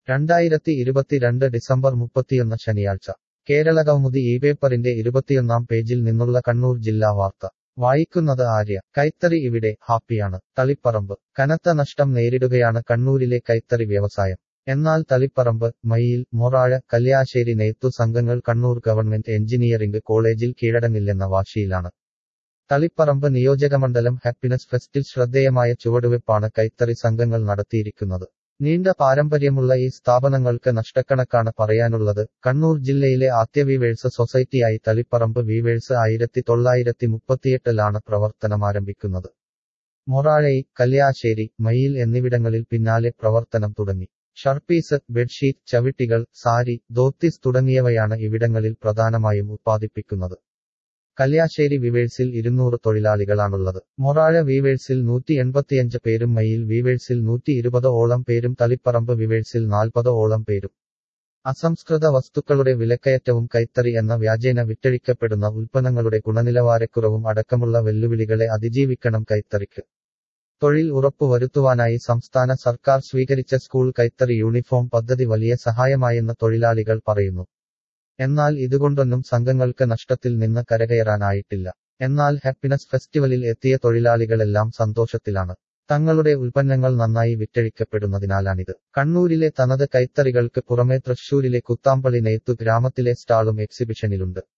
രണ്ടായിരത്തി ഇരുപത്തിരണ്ട് ഡിസംബർ മുപ്പത്തിയൊന്ന് ശനിയാഴ്ച കേരളകൗമുദി ഈ പേപ്പറിന്റെ ഇരുപത്തിയൊന്നാം പേജിൽ നിന്നുള്ള കണ്ണൂർ ജില്ലാ വാർത്ത വായിക്കുന്നത് ആര്യ കൈത്തറി ഇവിടെ ഹാപ്പിയാണ് തളിപ്പറമ്പ് കനത്ത നഷ്ടം നേരിടുകയാണ് കണ്ണൂരിലെ കൈത്തറി വ്യവസായം എന്നാൽ തളിപ്പറമ്പ് മയ്യിൽ മൊറാഴ കല്യാശ്ശേരി നെയ്ത്തു സംഘങ്ങൾ കണ്ണൂർ ഗവൺമെന്റ് എഞ്ചിനീയറിംഗ് കോളേജിൽ കീഴടങ്ങില്ലെന്ന വാശിയിലാണ് തളിപ്പറമ്പ് നിയോജകമണ്ഡലം ഹാപ്പിനസ് ഫെസ്റ്റിൽ ശ്രദ്ധേയമായ ചുവടുവെപ്പാണ് കൈത്തറി സംഘങ്ങൾ നടത്തിയിരിക്കുന്നത് നീണ്ട പാരമ്പര്യമുള്ള ഈ സ്ഥാപനങ്ങൾക്ക് നഷ്ടക്കണക്കാണ് പറയാനുള്ളത് കണ്ണൂർ ജില്ലയിലെ ആദ്യ വീവേഴ്സ് സൊസൈറ്റിയായി തളിപ്പറമ്പ് വീവേഴ്സ് ആയിരത്തി തൊള്ളായിരത്തി മുപ്പത്തിയെട്ടിലാണ് പ്രവർത്തനമാരംഭിക്കുന്നത് മൊറാഴയി കല്യാശ്ശേരി മയിൽ എന്നിവിടങ്ങളിൽ പിന്നാലെ പ്രവർത്തനം തുടങ്ങി ഷർപ്പീസ് ബെഡ്ഷീറ്റ് ചവിട്ടികൾ സാരി ധോത്തിസ് തുടങ്ങിയവയാണ് ഇവിടങ്ങളിൽ പ്രധാനമായും ഉത്പാദിപ്പിക്കുന്നത് കല്യാശ്ശേരി വീവേഴ്സിൽ ഇരുന്നൂറ് തൊഴിലാളികളാണുള്ളത് മൊറാഴ വീവേഴ്സിൽ നൂറ്റി എൺപത്തിയഞ്ച് പേരും മയിൽ വീവേഴ്സിൽ നൂറ്റി ഇരുപത് ഓളം പേരും തളിപ്പറമ്പ് വീവേഴ്സിൽ നാൽപ്പത് ഓളം പേരും അസംസ്കൃത വസ്തുക്കളുടെ വിലക്കയറ്റവും കൈത്തറി എന്ന വ്യാജേന വിറ്റഴിക്കപ്പെടുന്ന ഉൽപ്പന്നങ്ങളുടെ ഗുണനിലവാരക്കുറവും അടക്കമുള്ള വെല്ലുവിളികളെ അതിജീവിക്കണം കൈത്തറിക്ക് തൊഴിൽ ഉറപ്പുവരുത്തുവാനായി സംസ്ഥാന സർക്കാർ സ്വീകരിച്ച സ്കൂൾ കൈത്തറി യൂണിഫോം പദ്ധതി വലിയ സഹായമായെന്ന് തൊഴിലാളികൾ പറയുന്നു എന്നാൽ ഇതുകൊണ്ടൊന്നും സംഘങ്ങൾക്ക് നഷ്ടത്തിൽ നിന്ന് കരകയറാനായിട്ടില്ല എന്നാൽ ഹാപ്പിനസ് ഫെസ്റ്റിവലിൽ എത്തിയ തൊഴിലാളികളെല്ലാം സന്തോഷത്തിലാണ് തങ്ങളുടെ ഉൽപ്പന്നങ്ങൾ നന്നായി വിറ്റഴിക്കപ്പെടുന്നതിനാലാണിത് കണ്ണൂരിലെ തനത് കൈത്തറികൾക്ക് പുറമെ തൃശൂരിലെ കുത്താമ്പളി നെയ്ത്തു ഗ്രാമത്തിലെ സ്റ്റാളും എക്സിബിഷനിലുണ്ട്